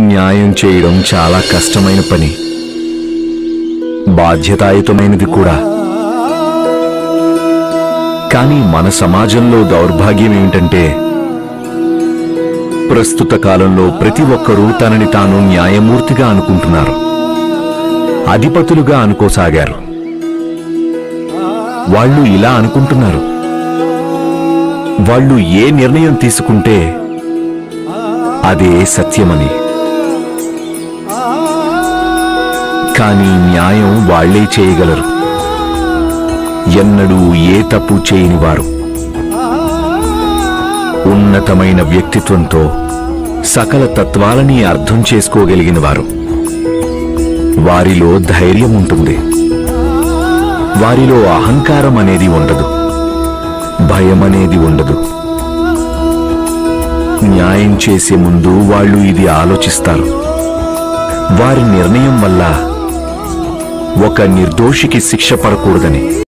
న్యాయం చేయడం చాలా కష్టమైన పని బాధ్యతాయుతమైనది కూడా కానీ మన సమాజంలో దౌర్భాగ్యం ఏమిటంటే ప్రస్తుత కాలంలో ప్రతి ఒక్కరూ తనని తాను న్యాయమూర్తిగా అనుకుంటున్నారు అధిపతులుగా అనుకోసాగారు వాళ్ళు ఇలా అనుకుంటున్నారు వాళ్ళు ఏ నిర్ణయం తీసుకుంటే అదే సత్యమని కానీ న్యాయం వాళ్లే చేయగలరు ఎన్నడూ ఏ తప్పు చేయని వారు ఉన్నతమైన వ్యక్తిత్వంతో సకల తత్వాలని అర్థం చేసుకోగలిగిన వారు వారిలో ధైర్యం ఉంటుంది వారిలో అహంకారం అనేది ఉండదు భయం అనేది ఉండదు న్యాయం చేసే ముందు వాళ్ళు ఇది ఆలోచిస్తారు వారి నిర్ణయం వల్ల ఒక నిర్దోషికి శిక్ష పడకూడదని